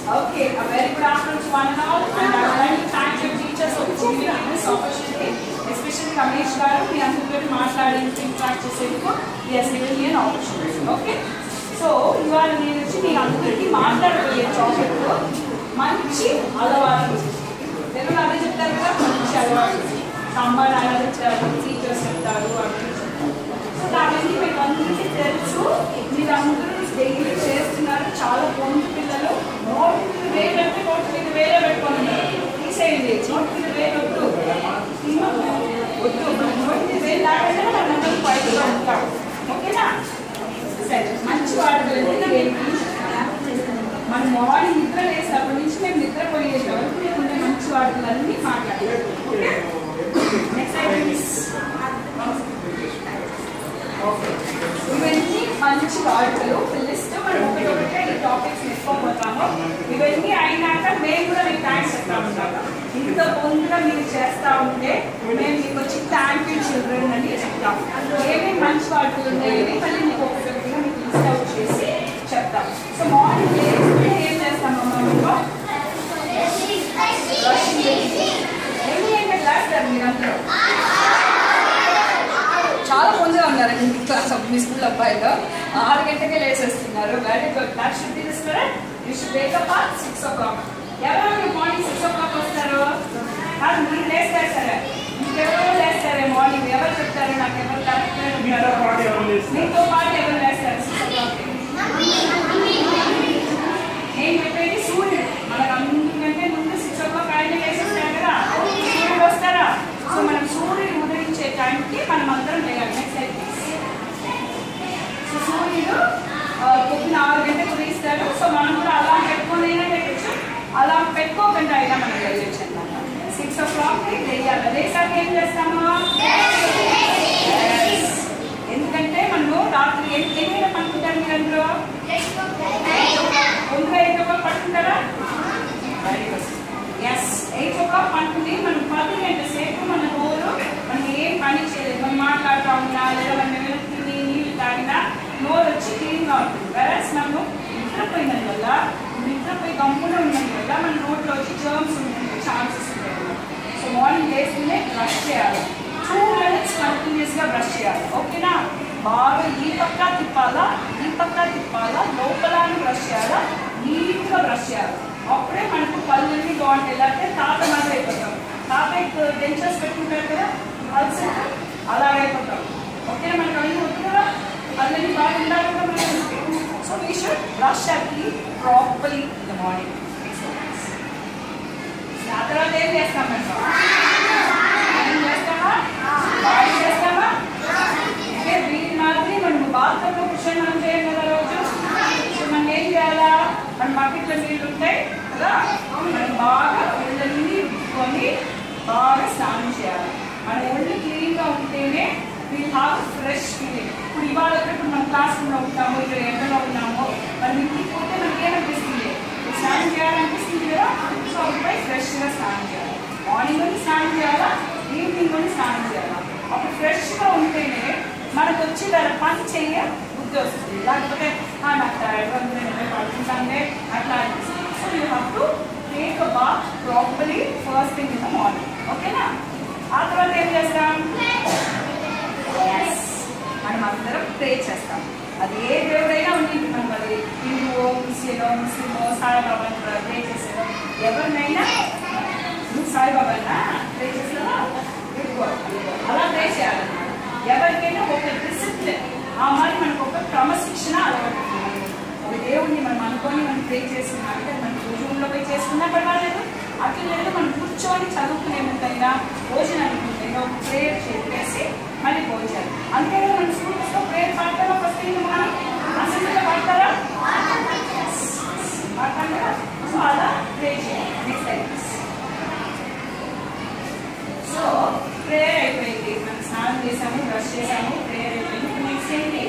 Okay, a very good afternoon to one and all, and I would like to thank your teachers for giving me this opportunity, especially Ramesh garu, మీ అందరితో మాట్లాడేందుకు interact చేసేందుకు he has given me an opportunity. Okay? So ఇవాళ నేను వచ్చి మీ అందరికీ మాట్లాడబోయే topic మంచి అలవాట్లు తెలుగు అదే చెప్తారు కదా మంచి అలవాట్లు అమ్మ నాన్న చెప్తారు టీచర్స్ చెప్తారు అవి సో అవన్నీ మీకు అందరికీ తెలుసు మీరందరూ డైలీ చేస్తున్నారు చాలా పొందు పిల్లలు నోటి మీద వేలు పెట్టి నోటి మీద వేలే పెట్టుకుంటున్నారు తీసేయండి నోటి మీద వేలు వద్దు వద్దు మన నోటి మీద వేలు దాటేనే మన అందరం బయటలో ఉంటాం ఓకేనా సరే మంచి వాటి మన మార్నింగ్ నిద్ర లేసినప్పటి నుంచి మేము నిద్రపోయేంత వరకు మేము ఉండే మంచి వాటిలన్నీ మాట్లాడాలి ఓకే నెక్స్ట్ ఐటమ్స్ ఇవన్నీ మంచి వార్తలు లిస్ట్ మనం ఒకటి ఒకటి ఈ టాపిక్స్ నేర్చుకోబోతాము ఇవన్నీ అయినాక మేము కూడా మీకు థ్యాంక్స్ చెప్తా ఉంటాము ఇంత ముందుగా మీరు చేస్తా ఉంటే మేము మీకు వచ్చి థ్యాంక్ యూ చిల్డ్రన్ అని చెప్తాం ఏమేమి మంచి వార్తలు ఉన్నాయని మళ్ళీ మీకు ఒకటి ఒకటిగా మీకు లిస్ట్ అవుట్ చేసి చెప్తాం సో మార్నింగ్ లేస్తే ఏం చేస్తామమ్మా మేము ఎన్ని గంటలకు లేస్తారు మీరందరూ చాలా పొందిగా ఉన్నారు మీ క్లాస్ మీ స్కూల్ అబ్బాయిలో ఆరు గంటకే లేచేస్తున్నారు very good that should be this correct you should wake up at six o'clock ఎవరు మార్నింగ్ సిక్స్ ఓ క్లాక్ వస్తారు కాదు మీరు లేస్తారు సరే ఇంకెవరో లేస్తారే మార్నింగ్ ఎవరు చెప్తారు నాకు ఎవరు కరెక్ట్ మీతో పాటు ఎవరు లేస్తారు? మీతో పాటు ఎవరు లేస్తారు సిక్స్ ఓ క్లాక్ నేను చెప్పేది సూర్యుడు మనకు అందరికంటే ముందు సిక్స్ ఓ క్లాక్ ఆయన లేసేస్తాడు కదా సూర్యుడు వస్తారా సో మనం సూర్యుడు ఉదయించే టైంకి మనం అందరం లేయాలి నెక్స్ట్ లైఫ్ సో సూర్యుడు ఆ, పొద్దున ఆరు గంటలకు ఉదయిస్తాడు సో మనం కూడా అలా పెట్టుకొని అయినా పెట్టచ్చు అలా పెట్టుకోకుండా అయినా మనం వెళ్ళచ్చు అనమాట సిక్స్ ఓ క్లాక్కి లేయాలి లేసాక ఏం చేస్తాము Yes. ఎందుకంటే మనము రాత్రి ఎన్ని ఎన్ని గంటలకు పనుకుంటారు మీరు అందరూ ముందుగా ఎయిట్ ఓ క్లాక్ పడుకుంటారా very good yes eight o'clock పడుకుని మనం పది గంటల సేపు మన నోరు మనం ఏం పని చేయలేదు మనం మాట్లాడుతూ ఉన్నా లేదా మనం ఏమైనా తిని నీళ్ళు తాగినా నోరు వచ్చి క్లీన్గా ఉంటుంది వెరస్ మనము నిద్రపోయిన వల్ల నిద్రపోయి గమ్మున ఉన్నందు వల్ల మన నోట్లో వచ్చి జర్మ్స్ ఉండే ఛాన్సెస్ ఉంటాయి అన్నమాట. సో మార్నింగ్ లేస్తూనే బ్రష్ చేయాలి టూ మినిట్స్ కంటిన్యూస్గా బ్రష్ చేయాలి ఓకేనా బాగా ఈ పక్క తిప్పాలా ఈ పక్క తిప్పాలా లోపల బ్రష్ చేయాలా నీట్గా బ్రష్ చేయాలి అప్పుడే మనకు పళ్ళన్నీ బాగుంటాయి లేకపోతే తాత మాత్రం అయిపోతాం తాత డెంచర్స్ పెట్టుకుంటారు కదా పల్స్ అలాగైపోతాం ఓకేనా మనకు అవన్నీ వద్దు కదా పళ్ళన్నీ బాగా ఉండాలి కదా మనకి so we should brush at least properly in the morning ఆ తర్వాత ఏం చేస్తాం మనం ఏం చేస్తామా బాగా చేస్తామా అంటే వీటి మాదిరి మనం బాత్రూంలో కూర్చొని మనం చేయం కదా రోజు సో మనం ఏం చేయాలా మన బకెట్లో నీళ్ళు ఉంటాయి కదా మనం బాగా ఒళ్ళన్నీ విప్పుకొని బాగా స్నానం చేయాలి మన ఒళ్ళు క్లీన్గా ఉంటేనే వీ హ్యావ్ ఫ్రెష్ ఫీలింగ్ ఇప్పుడు ఇవాళ కూడా ఇప్పుడు మనం క్లాస్ రూమ్లో ఉంటాము ఇక్కడ ఎండలో ఉన్నాము మనం ఇంటికి పోతే మనకి ఏమనిపిస్తుంది స్నానం చేయాలనిపిస్తుంది కదా సో అప్పుడై ఫ్రెష్గా స్నానం చేయాలి మార్నింగ్ కూడా స్నానం చేయాలా ఈవినింగ్ కూడా స్నానం చేయాలా అప్పుడు ఫ్రెష్గా ఉంటేనే మనకు వచ్చి దాని పని చెయ్య బుద్ధి వస్తుంది లేకపోతే "ఆ, నాకు టైర్డ్గా ఉంది నేను వెళ్ళి పడుకుంటానే అట్లా అనిపిస్తుంది so you have to take a bath properly first thing in the morning ఓకేనా ఆ తర్వాత ఏం చేస్తాం Yes. మనం అందరం ప్రే చేస్తాం అది ఏ దేవుడైనా ఉంది మనం అది హిందువో ముస్లిమో ముస్లిమో సాయిబాబా ప్రే చేసేదో ఎవరినైనా నువ్వు సాయిబాబానా ప్రే చేసేదా ఇదిగో, ఇదిగో. అలా ప్రే చేయాలన్నమాట ఎవరికైనా ఒక డిసిప్లిన్ ఆ మరి మనకు ఒక క్రమశిక్షణ అలవాటు ఒక దేవుడిని మనం అనుకొని మనం ప్రే చేస్తున్నాం అంటే మనం రూమ్లో పోయి చేసుకున్నా పర్వాలేదు అట్లా లేదు మనం కూర్చొని చదువుకునే ముందైనా భోజనానికి ముందైనా ఒక ప్రేయర్ చేసి మళ్ళీ భోజనాలు అంతే కదా మన స్కూల్స్లో ప్రేయర్ పాడతారా ఫస్ట్ థింగ్ మనం అసెంబ్లీలో పాడతారా పాడతాం కదా సో అలా ప్రే చేయాలి నెక్స్ట్ టైం సో ప్రేయర్ అయిపోయింది మనం స్నానం చేసాము బ్రష్ చేసాము ప్రేయర్ అయిపోయింది ఇప్పుడు నెక్స్ట్ ఏంటి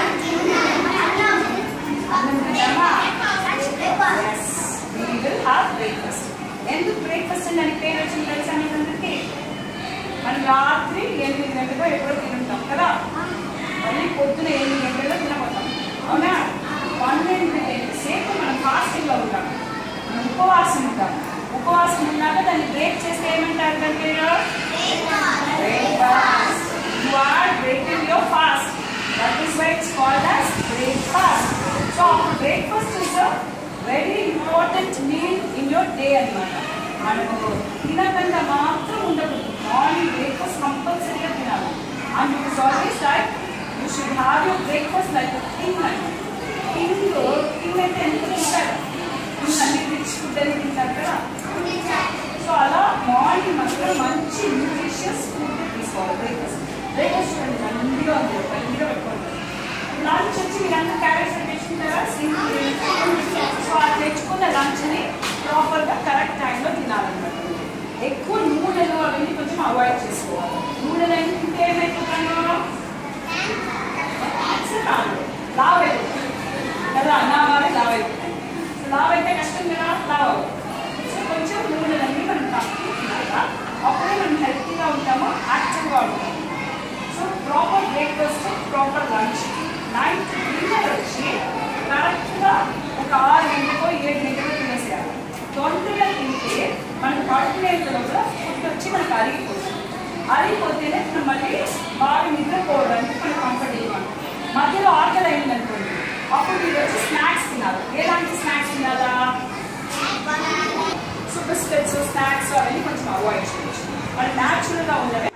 అన్నం తింటామా Yes, we will have breakfast. ఎందుకు బ్రేక్ఫాస్ట్ అని దానికి పేరు వచ్చింది తెలుసా మీకు అందరికీ మనం రాత్రి ఎనిమిది గంటలకు ఎప్పుడో తింటాం కదా మళ్ళీ పొద్దున ఎనిమిది గంటలకు తినబోతాం అవునా పన్నెండు గంటల సేపు మనం ఫాస్టింగ్లో ఉంటాం కోసం ఉన్నాక దాన్ని బ్రేక్ చేస్తే ఏమంటారు దాని పేరు breakfast. You are breaking your fast. That is why it's called as breakfast. So breakfast is a very important meal in your day అన్నమాట మనము తినకుండా మాత్రం ఉండకూడదు మార్నింగ్ బ్రేక్ఫాస్ట్ కంపల్సరీగా తినాలి and it is always like you should have your breakfast like king అండి king king అంటే ఎంత తింటారు కింగ్ అన్ని రిచ్ ఫుడ్ అని తింటారు కదా సో అలా మార్నింగ్ మాత్రం మంచి న్యూట్రిషియస్ ఫుడ్ తీసుకోవాలి బ్రేక్ఫాస్ట్ బ్రేక్ఫాస్ట్ చూడండి మందిగా ఉంది మందిగా పెట్టుకోండి లంచ్ వచ్చి మీరంతా క్యారెట్స్ తెచ్చుకుంటారా సింపుల్ సో ఆ తెచ్చుకున్న లంచ్ని ప్రాపర్గా కరెక్ట్ టైంలో తినాలన్నమాట ఎక్కువ నూనెలు అవన్నీ కొంచెం అవాయిడ్ చేసుకోవాలి నూనెలు అన్ని తింటే ఏమైపోతాను కాదు లావ్ అయిపోతుంది కదా నా వాళ్ళు లావ్ అయిపోతాయి సో లావ్ అయితే కష్టం కదా లావ్ అవుతుంది సో కొంచెం నూనెలన్నీ మనం తక్కువ తినాలా అప్పుడే మనం హెల్తీగా ఉంటాము యాక్టివ్గా ఉంటాము so proper breakfast proper lunch night dinner వచ్చి కరెక్ట్గా ఒక ఆరు గంటలకు ఏడు గంటలకు తినేసేయాలి తొందరగా తింటే మనకు పడుకునేంత లోపల ఫుడ్ వచ్చి మనకు అరిగిపోతుంది అరిగిపోతేనే మనం మళ్ళీ బాగా నిద్రపోవడానికి మనకు కంఫర్టబుల్గా ఉంటుంది మధ్యలో ఆకలి అయింది అనుకోండి అప్పుడు మీరు వచ్చి స్నాక్స్ తినాలి ఎలాంటి స్నాక్స్ తినాలా సో బిస్కెట్స్ స్నాక్స్ అవన్నీ కొంచెం అవాయిడ్ చేయొచ్చు మరి న్యాచురల్గా ఉన్నవే